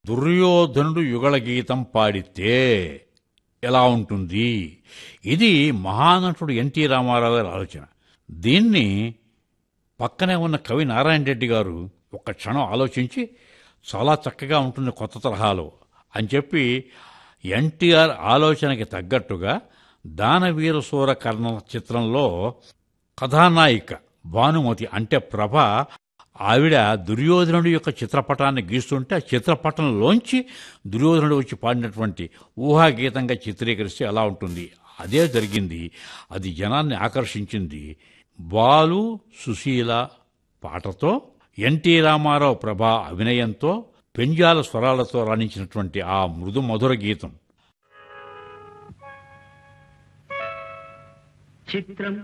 దుర్యోధనుడు యుగళ గీతం పాడితే ఎలా ఉంటుంది ఇది మహానటుడు ఎన్టీ రామారావు గారి ఆలోచన దీన్ని పక్కనే ఉన్న కవి నారాయణ రెడ్డి గారు ఒక క్షణం ఆలోచించి చాలా చక్కగా ఉంటుంది కొత్త తరహాలో అని చెప్పి ఎన్టీఆర్ ఆలోచనకి తగ్గట్టుగా దానవీర సూర కర్ణ చిత్రంలో కథానాయిక భానుమతి అంటే ప్రభ ఆవిడ దుర్యోధనుడి యొక్క చిత్రపటాన్ని గీస్తుంటే ఆ చిత్రపటంలోంచి దుర్యోధనుడు వచ్చి పాడినటువంటి ఊహాగీతంగా చిత్రీకరిస్తే ఎలా ఉంటుంది అదే జరిగింది అది జనాన్ని ఆకర్షించింది బాలు సుశీల పాటతో ఎన్టీ రామారావు ప్రభ అభినయంతో పెంజాల స్వరాలతో రాణించినటువంటి ఆ మృదు మధుర గీతం చిత్రం